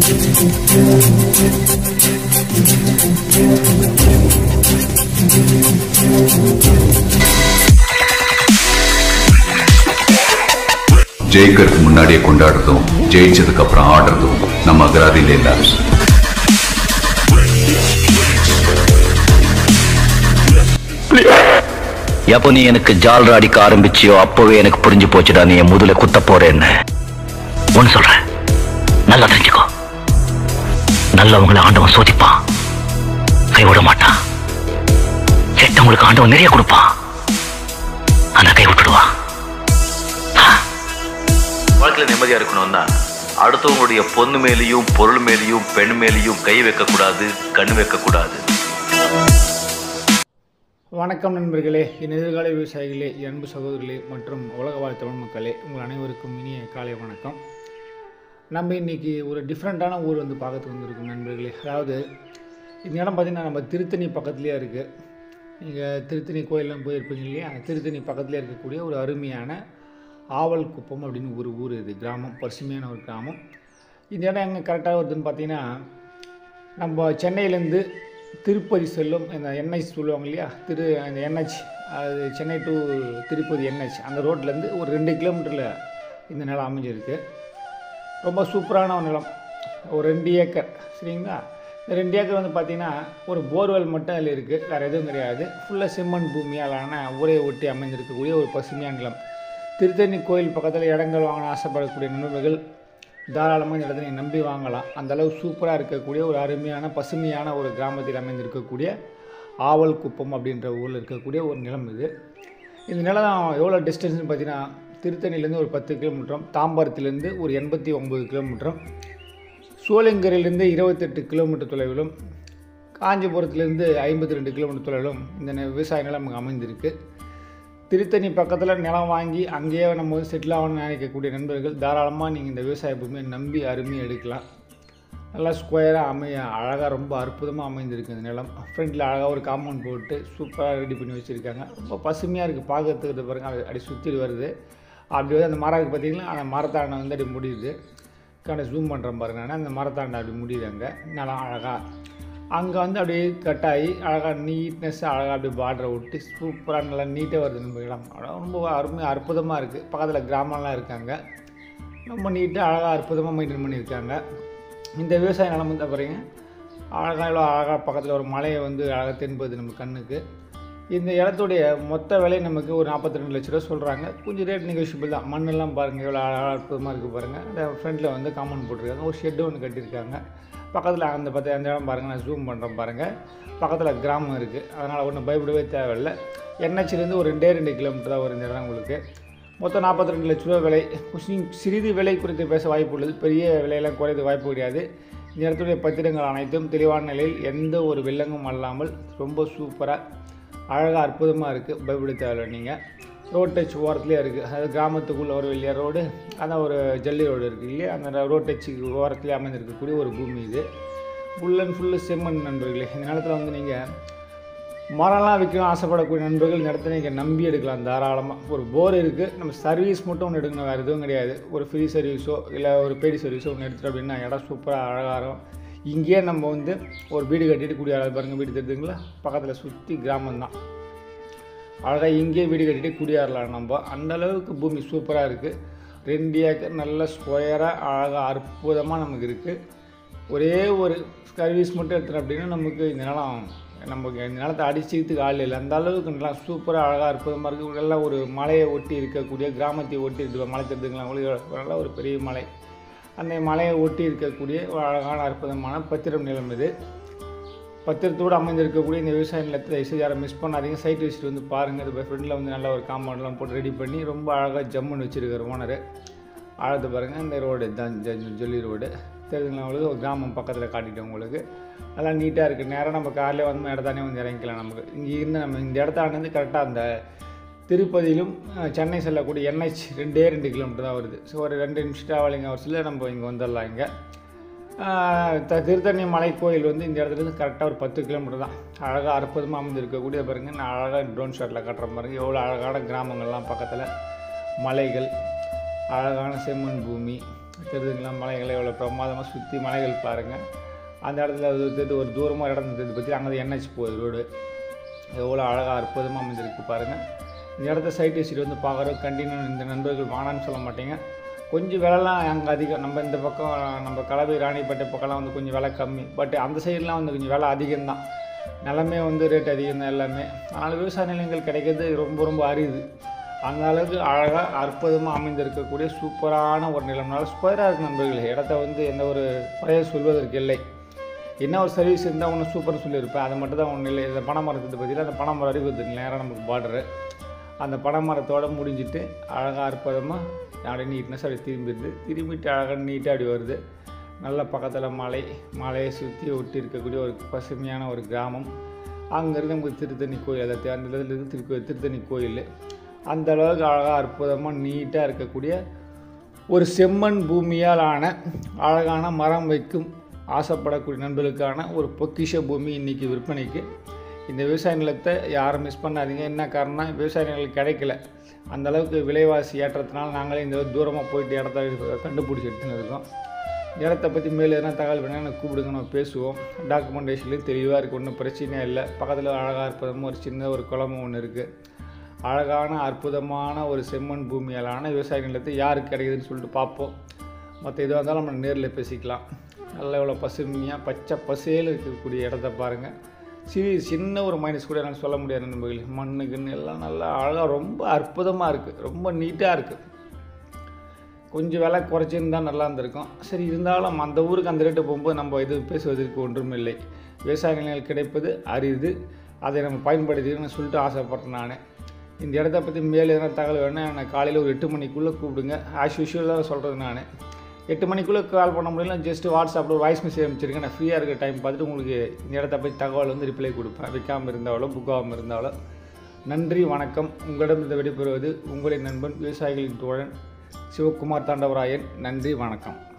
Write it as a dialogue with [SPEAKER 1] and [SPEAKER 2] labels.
[SPEAKER 1] ஜெயிக்கிறதுக்கு முன்னாடியே கொண்டாடுறதும் ஜெயிச்சதுக்கு அப்புறம் ஆடுறதும் நம்ம அகராதியில இல்ல
[SPEAKER 2] எப்போ நீ எனக்கு ஜால்ரா அடிக்க ஆரம்பிச்சியோ அப்பவே எனக்கு புரிஞ்சு போச்சுடா நீ என் முதுல குத்த போறேன்னு ஒன்னு சொல்றேன் நல்லா தெரிஞ்சுக்கோ நல்லவங்களை ஆண்டவன் சோதிப்பான் கைவிட மாட்டான் கெட்டவங்களுக்கு ஆண்டவன் நிறைய கொடுப்பான் ஆனா கை விட்டுடுவான் வாழ்க்கையில நிம்மதியா இருக்கணும்னா அடுத்தவங்களுடைய பொண்ணு மேலேயும் பொருள் மேலேயும் பெண் மேலேயும் கை வைக்க கூடாது கண் வைக்க கூடாது
[SPEAKER 3] வணக்கம் நண்பர்களே என் எதிர்கால விவசாயிகளே என் அன்பு சகோதரர்களே மற்றும் உலக வாழ் தமிழ் மக்களே உங்கள் அனைவருக்கும் இனிய காலை வணக்கம் நம்ம இன்றைக்கி ஒரு டிஃப்ரெண்ட்டான ஊர் வந்து பார்க்கறதுக்கு வந்திருக்கோம் நண்பர்களே அதாவது இந்த இடம் பார்த்திங்கன்னா நம்ம திருத்தணி பக்கத்துலேயே இருக்குது நீங்கள் திருத்தணி கோயிலெலாம் போயிருப்பீங்க இல்லையா அந்த திருத்தணி பக்கத்துலேயே இருக்கக்கூடிய ஒரு அருமையான ஆவல் குப்பம் அப்படின்னு ஒரு ஊர் இது கிராமம் பசுமையான ஒரு கிராமம் இந்த இடம் எங்கே கரெக்டாக வருதுன்னு பார்த்தீங்கன்னா நம்ம சென்னையிலேருந்து திருப்பதி செல்லும் இந்த என்ஹெச் சொல்லுவாங்க இல்லையா திரு அந்த என்ஹெச் அது சென்னை டு திருப்பதி என்ஹெச் அந்த ரோட்லேருந்து ஒரு ரெண்டு கிலோமீட்டரில் இந்த நிலம் அமைஞ்சிருக்கு ரொம்ப சூப்பரான ஒரு நிலம் ஒரு ரெண்டு ஏக்கர் சரிங்களா இந்த ரெண்டு ஏக்கர் வந்து பார்த்திங்கன்னா ஒரு போர்வெல் மட்டும் அதில் இருக்குது வேறு எதுவும் கிடையாது ஃபுல்லாக செம்மண் பூமியாலான ஊரை ஒட்டி அமைஞ்சிருக்கக்கூடிய ஒரு பசுமையான நிலம் திருத்தணி கோயில் பக்கத்தில் இடங்கள் வாங்கின ஆசைப்படக்கூடிய நண்பர்கள் தாராளமாக இந்த இடத்தை நீங்கள் நம்பி வாங்கலாம் அந்த அளவு சூப்பராக இருக்கக்கூடிய ஒரு அருமையான பசுமையான ஒரு கிராமத்தில் அமைந்திருக்கக்கூடிய ஆவல் குப்பம் அப்படின்ற ஊரில் இருக்கக்கூடிய ஒரு நிலம் இது இந்த நிலம் எவ்வளோ டிஸ்டன்ஸ்னு பார்த்தீங்கன்னா திருத்தணிலேருந்து ஒரு பத்து கிலோமீட்டரும் தாம்பரத்துலேருந்து ஒரு எண்பத்தி ஒம்பது கிலோமீட்டரும் சோளிங்கரிலிருந்து இருபத்தெட்டு கிலோமீட்டர் தொலைவிலும் காஞ்சிபுரத்துலேருந்து ஐம்பத்தி ரெண்டு கிலோமீட்டர் தொலைவிலும் இந்த நி- விவசாய நிலம் அங்கே அமைந்திருக்கு திருத்தணி பக்கத்தில் நிலம் வாங்கி அங்கேயே நம்ம வந்து செட்டில் ஆகணும்னு நினைக்கக்கூடிய நண்பர்கள் தாராளமாக நீங்கள் இந்த விவசாய பூமியை நம்பி அருமையாக எடுக்கலாம் நல்லா ஸ்கொயராக அமைய அழகாக ரொம்ப அற்புதமாக அமைந்திருக்கு இந்த நிலம் ஃப்ரண்ட்டில் அழகாக ஒரு காம்பவுண்ட் போட்டு சூப்பராக ரெடி பண்ணி வச்சுருக்காங்க ரொம்ப பசுமையாக இருக்குது பார்க்கறதுக்கு இது பாருங்க அது அப்படி சுற்றி வருது அப்படி வந்து அந்த மரம் இருக்குது பார்த்தீங்களா அந்த மரத்தாண்டை வந்து அப்படி முடியுது கண்ட ஜூம் பண்ணுறேன் பாருங்க நான் அந்த மரத்தாண்டை அப்படி முடியுது அங்கே நிலம் அழகாக அங்கே வந்து அப்படியே கட் ஆகி அழகாக நீட்னஸ் அழகாக அப்படியே பார்டரை விட்டு சூப்பராக நல்லா நீட்டாக வருது நம்ம இடம் அழகா ரொம்ப அருமையாக அற்புதமாக இருக்குது பக்கத்தில் கிராமம்லாம் இருக்காங்க ரொம்ப நீட்டாக அழகாக அற்புதமாக மெயின்டைன் பண்ணியிருக்காங்க இந்த விவசாய நிலம் வந்து பாருங்க அழகாக இவ்வளோ அழகாக பக்கத்தில் ஒரு மலையை வந்து அழகாக தென்படுது நம்ம கண்ணுக்கு இந்த இடத்துடைய மொத்த விலை நமக்கு ஒரு நாற்பத்தி ரெண்டு லட்ச ரூபா சொல்கிறாங்க கொஞ்சம் ரேட் நெகோஷியபிள் தான் மண்ணெல்லாம் பாருங்கள் எவ்வளோ அழகாக அற்புதமாக இருக்குது பாருங்கள் அந்த ஃப்ரண்ட்டில் வந்து காம்பவுண்ட் போட்டிருக்காங்க ஒரு ஷெட்டு ஒன்று கட்டியிருக்காங்க பக்கத்தில் அந்த பத்து அந்த இடம் பாருங்கள் நான் ஜூம் பண்ணுறேன் பாருங்கள் பக்கத்தில் கிராமம் இருக்குது அதனால் ஒன்றும் பயப்படவே தேவையில்லை என்ஹெச்லேருந்து ஒரு ரெண்டே ரெண்டு கிலோமீட்டர் தான் வரும் இந்த இடம் உங்களுக்கு மொத்தம் நாற்பத்தி ரெண்டு லட்ச ரூபா விலை கொஞ்சம் சிறிது விலை குறித்து பேச வாய்ப்பு உள்ளது பெரிய விலையெல்லாம் குறையது வாய்ப்பு கிடையாது இந்த இடத்துடைய பத்திரங்கள் அனைத்தும் தெளிவான நிலையில் எந்த ஒரு வெள்ளங்கும் அல்லாமல் ரொம்ப சூப்பராக அழகாக அற்புதமாக இருக்குது பயப்பட தேவையில்லை நீங்கள் ரோட் டச் ஓரத்துலேயே இருக்குது அதாவது கிராமத்துக்குள்ளே ஒரு வெளியே ரோடு அதான் ஒரு ஜல்லி ரோடு இருக்குது இல்லையா அந்த ரோட் டச்சுக்கு ஓரத்துலேயே அமைந்திருக்கக்கூடிய ஒரு பூமி இது ஃபுல் அண்ட் ஃபுல்லு செம்மண் நண்பர்களே இந்த நிலத்தில் வந்து நீங்கள் மரம்லாம் விற்கணும் ஆசைப்படக்கூடிய நண்பர்கள் இந்த இடத்த நீங்கள் நம்பி எடுக்கலாம் தாராளமாக ஒரு போர் இருக்குது நம்ம சர்வீஸ் மட்டும் ஒன்று எடுக்கணும் வேறு எதுவும் கிடையாது ஒரு ஃப்ரீ சர்வீஸோ இல்லை ஒரு பெய்டு சர்வீஸோ ஒன்று எடுத்துகிட்டு அப்படின்னா இடம் சூப்பராக அழகாக இருக்கும் இங்கேயே நம்ம வந்து ஒரு வீடு கட்டிட்டு கூடிய அழகு பாருங்கள் வீடு தெரியுதுங்களா பக்கத்தில் சுற்றி கிராமம் தான் அழகாக இங்கேயே வீடு கட்டிட்டு குடியேறலாம் நம்ம அந்த அளவுக்கு பூமி சூப்பராக இருக்குது ரெண்டு ஏக்கர் நல்ல ஸ்கொயராக அழகாக அற்புதமாக நமக்கு இருக்குது ஒரே ஒரு சர்வீஸ் மட்டும் எடுத்துட்டோம் அப்படின்னா நமக்கு இந்த நிலம் நமக்கு இந்த நிலத்தை அடிச்சுக்கிறதுக்கு ஆள் இல்லை அந்த அளவுக்கு நல்லா சூப்பராக அழகாக அற்புதமாக இருக்குது நல்லா ஒரு மலையை ஒட்டி இருக்கக்கூடிய கிராமத்தை ஒட்டி இருக்க மலை தெரிஞ்சுக்கலாம் உங்களுக்கு நல்ல ஒரு பெரிய மலை அந்த மலையை ஒட்டி இருக்கக்கூடிய ஒரு அழகான அற்புதமான பத்திரம் நிலம் இது பத்திரத்தோடு அமைந்திருக்கக்கூடிய இந்த விவசாய நிலத்தை தயவுசெய்து யாரும் மிஸ் பண்ணாதீங்க சைட் விசிட் வந்து பாருங்கள் இது ஃப்ரெண்டில் வந்து நல்ல ஒரு காம்பவுண்ட்லாம் போட்டு ரெடி பண்ணி ரொம்ப அழகாக ஜம்முன்னு வச்சுருக்காரு ஓனரு ஆழத்தை பாருங்கள் இந்த ரோடு தான் ஜ- ஜொல்லி ரோடு தெரிஞ்சுங்களா உங்களுக்கு ஒரு கிராமம் பக்கத்தில் காட்டிட்டேன் உங்களுக்கு நல்லா நீட்டாக இருக்குது நேராக நம்ம கார்லேயே வந்து இடத்தானே வந்து இறங்கிக்கலாம் நமக்கு இங்கே இருந்து நம்ம இந்த இடத்தாண்டு கரெக்டாக அந்த திருப்பதியிலும் அஹ், சென்னை செல்லக்கூடிய என்ஹெச் ரெண்டே ரெண்டு கிலோமீட்டர் தான் வருது ஸோ ஒரு ரெண்டு நிமிஷம் ட்ராவலிங் ஹவர்ஸில் நம்ம இங்கே வந்துடலாம் இங்கே ஆஹ் த- திருத்தணி மலை கோயில் வந்து இந்த இடத்துலேருந்து கரெக்டாக ஒரு பத்து கிலோமீட்டர் தான் அழகாக அற்புதமாக அமைந்திருக்கக்கூடிய பாருங்க நான் அழகாக ட்ரோன் ஷாட்டில் காட்டுறேன் பாருங்க எவ்வளோ அழகான கிராமங்கள்லாம் பக்கத்தில் மலைகள் அழகான செம்மண் பூமி தெரியுதுங்களா மலைகளை எவ்வளோ பிரமாதமாக சுற்றி மலைகள் பாருங்கள் அந்த இடத்துல அது தெரியுது ஒரு தூரமாக இடம் தெரியுது பற்றி அங்கே என்ஹெச் போகுது ரோடு எவ்வளோ அழகாக அற்புதமாக அமைஞ்சிருக்கு பாருங்கள் இந்த இடத்த சைட் விசிட் வந்து பார்க்குறோம் கண்டினியூ இந்த நண்பர்கள் வானான்னு சொல்ல மாட்டீங்க கொஞ்சம் விலைலாம் அங்கே அதிகம் நம்ம இந்த பக்கம் நம்ம கலவை ராணிப்பேட்டை பக்கம்லாம் வந்து கொஞ்சம் விலை கம்மி பட் அந்த சைட்லாம் வந்து கொஞ்சம் விலை அதிகம்தான் நிலமே வந்து ரேட் அதிகம் தான் எல்லாமே அதனால் விவசாய நிலங்கள் கிடைக்கிறது ரொம்ப ரொம்ப அரிது அந்த அளவுக்கு அழகாக அற்புதமாக அமைந்திருக்கக்கூடிய சூப்பரான ஒரு நிலம்னால ஸ்கொயராக இருக்கு நண்பர்களே இடத்த வந்து எந்த ஒரு குறைய சொல்வதற்கு இல்லை என்ன ஒரு சர்வீஸ் இருந்தால் ஒன்று சூப்பர்னு சொல்லியிருப்பேன் அது மட்டும் தான் ஒன்றும் இல்லை இந்த பனை மரத்தை பற்றியில் அந்த பனை மரம் அறிவுது நேராக நமக்கு பார்டரு அந்த பனை மரத்தோட முடிஞ்சிட்டு அழகாக அற்புதமாக அப்படியே நீட்னஸ் அப்படி திரும்பிடுது திரும்பிட்டு அழகாக நீட்டாக அப்படி வருது நல்ல பக்கத்தில் மலை மலையை சுற்றி ஒட்டி இருக்கக்கூடிய ஒரு பசுமையான ஒரு கிராமம் அங்கேருந்து நமக்கு திருத்தணி கோயில் அதை அந்த இடத்துல இருந்து திருக்கு திருத்தணி கோயில் அந்த அளவுக்கு அழகாக அற்புதமாக நீட்டாக இருக்கக்கூடிய ஒரு செம்மண் பூமியால் ஆன அழகான மரம் வைக்கும் ஆசைப்படக்கூடிய நண்பர்களுக்கான ஒரு பொக்கிஷ பூமி இன்றைக்கி விற்பனைக்கு இந்த விவசாய நிலத்தை யாரும் மிஸ் பண்ணாதீங்க என்ன காரணம்னா விவசாய நிலங்கள் கிடைக்கல அந்த அளவுக்கு விலைவாசி ஏற்றத்தினால நாங்களே இந்த தூரமாக போயிட்டு இடத்த கண்டுபிடிச்சி எடுத்துன்னு இருக்கோம் இடத்த பற்றி மேலே எதனா தகவல் வேணால் எனக்கு கூப்பிடுங்க நம்ம பேசுவோம் டாக்குமெண்டேஷன்லேயும் தெளிவாக இருக்குது ஒன்றும் பிரச்சனையே இல்லை பக்கத்தில் அழகாக அற்புதமாக ஒரு சின்ன ஒரு குளமும் ஒன்று இருக்குது அழகான அற்புதமான ஒரு செம்மண் பூமியாலான விவசாய நிலத்தை யாருக்கு கிடைக்குதுன்னு சொல்லிட்டு பார்ப்போம் மற்ற எதுவாக இருந்தாலும் நம்ம நேரில் பேசிக்கலாம் நல்ல இவ்வளோ பசுமையாக பச்சை பசேல் இருக்கக்கூடிய இடத்த பாருங்கள் சிறு சின்ன ஒரு மைனஸ் கூட என்னால் சொல்ல முடியாது நண்பர்களே மண்ணுக்குன்னு எல்லாம் நல்லா அழகாக ரொம்ப அற்புதமாக இருக்குது ரொம்ப நீட்டாக இருக்குது கொஞ்சம் விலை குறைச்சிருந்தா நல்லா இருந்திருக்கும் சரி இருந்தாலும் அந்த ஊருக்கு அந்த ரேட்டு போகும்போது நம்ம இது பேசுவதற்கு ஒன்றும் இல்லை விவசாய நிலங்கள் கிடைப்பது அரிது அதை நம்ம பயன்படுத்திக்கணும்னு சொல்லிட்டு ஆசைப்பட்டேன் நான் இந்த இடத்த பற்றி மேலே எதனா தகவல் வேணால் என்னை காலையில் ஒரு எட்டு மணிக்குள்ளே கூப்பிடுங்க ஆஸ் யூஷுவல் தான் சொல்கிறது நான் எட்டு மணிக்குள்ளே கால் பண்ண முடியல ஜஸ்ட் வாட்ஸ்அப்பில் ஒரு வாய்ஸ் மெசேஜ் அனுப்பிச்சிருக்கேன் நான் ஃப்ரீயாக இருக்க டைம் பார்த்துட்டு உங்களுக்கு இந்த இடத்த பற்றி தகவல் வந்து ரிப்ளை கொடுப்பேன் விற்காமல் இருந்தாலோ புக்காகாமல் இருந்தாலோ நன்றி வணக்கம் உங்களிடம் விடைபெறுவது உங்களின் நண்பன் விவசாயிகளின் தோழன் சிவகுமார் தாண்டவராயன் நன்றி வணக்கம்